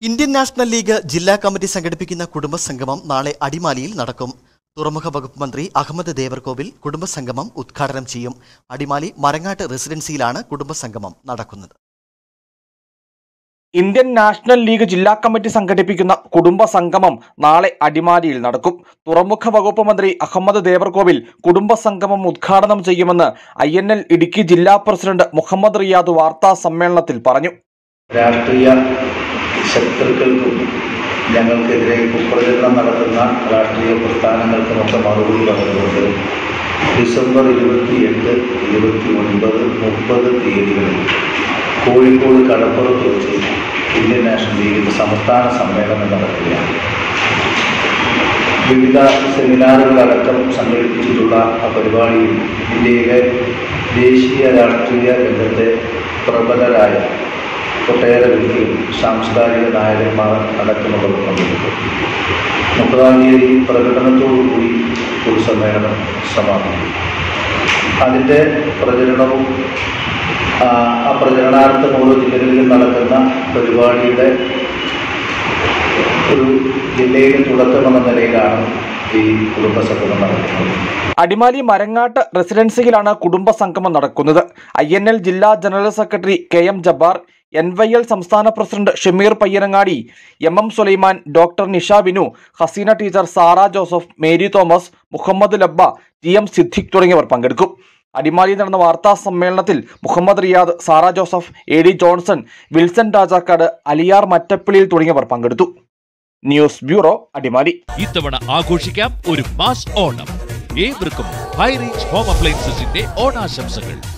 Indian National League ജില്ലാ committee സംഘടിപ്പിക്കുന്ന കുടുംബസംഗമം നാളെ അടിമാലിയിൽ നടക്കും തുറമുഖ വകുപ്പ് മന്ത്രി അഹമ്മദ് ദേവർകോവിൽ കുടുംബസംഗമം ഉദ്ഘാടനം ചെയ്യും അടിമാലി മരങ്ങാട്ട് റെസിഡൻസിയിലാണ് കുടുംബസംഗമം നടക്കുന്നത് ഇന്ത്യൻ നാഷണൽ ലീഗ് ജില്ലാ കമ്മിറ്റി സംഘടിപ്പിക്കുന്ന കുടുംബ സംഗമം നാളെ അടിമാലിയിൽ നടക്കും തുറമുഖ വകുപ്പ് മന്ത്രി അഹമ്മദ് ദേവർകോവിൽ കുടുംബ സംഗമം ഉദ്ഘാടനം ചെയ്യുമെന്ന് ഐ എൻ എൽ ഇടുക്കി ജില്ലാ പ്രസിഡന്റ് മുഹമ്മദ് റിയാദ് വാർത്താ സമ്മേളനത്തിൽ പറഞ്ഞു രാഷ്ട്രീയ ശത്രുക്കൾക്കും ഞങ്ങൾക്കെതിരെ കുപ്രചരണം നടത്തുന്ന രാഷ്ട്രീയ പ്രസ്ഥാനങ്ങൾക്കുമൊക്കെ മറുപടി പറഞ്ഞുകൊണ്ട് ഡിസംബർ ഇരുപത്തി എട്ട് ഇരുപത്തി ഒൻപത് മുപ്പത് തീയതികളിൽ കോഴിക്കോട് കടപ്പുറത്ത് വെച്ച് ഇന്ത്യൻ നാഷണൽ ലീഗിൻ്റെ സംസ്ഥാന സമ്മേളനം നടക്കുകയാണ് വിവിധ സെമിനാറുകളടക്കം സംഘടിപ്പിച്ചിട്ടുള്ള ആ പരിപാടിയിൽ ഇന്ത്യയിലെ ദേശീയ രാഷ്ട്രീയ രംഗത്തെ പ്രബലരായ ഒട്ടേറെ വ്യക്തികൾ സാംസ്കാരിക നായകന്മാർ അടക്കമുള്ളവർ പങ്കെടുക്കും മുപ്പതാം തീയതി പ്രകടനത്തോടുകൂടി പൊതുസമ്മേളനം സമാപിക്കും അതിൻ്റെ പ്രചരണവും ആ ആ പ്രചരണാർത്ഥം ഓരോ ജില്ലകളിലും നടക്കുന്ന പരിപാടിയുടെ ഒരു ജില്ലയിൽ തുടക്കമെന്ന നിലയിലാണ് ഈ കുടുംബസംഗമം നടക്കുന്നത് അടിമാലി മരങ്ങാട്ട് റെസിഡൻസിയിലാണ് കുടുംബ സംഗമം നടക്കുന്നത് ഐ എൻ എൽ ജില്ലാ general secretary K M Jabbar N Y L സംസ്ഥാന president Shameer Payyanangadi M M Sulaiman doctor Nisha Binu Haseena teacher Sara Joseph Mary Thomas Muhammad Labba T M Siddique തുടങ്ങിയവർ പങ്കെടുക്കും അടിമാലിയിൽ നടന്ന വാർത്താ സമ്മേളനത്തിൽ മുഹമ്മദ് റിയാദ് സാറ ജോസഫ് എ ഡി ജോൺസൺ വിൽസൺ രാജാക്കാട് അലിയാർ മറ്റപ്പിളിയിൽ തുടങ്ങിയവർ പങ്കെടുത്തു ന്യൂസ് ബ്യൂറോ അടിമാലി ഇത്തവണ ആഘോഷിക്കാം ഒരു മാസ് ഓണം ഏവർക്കും ഹൈ റേഞ്ച് ഹോം അപ്ലയൻസസിന്റെ ഓണാശംസകൾ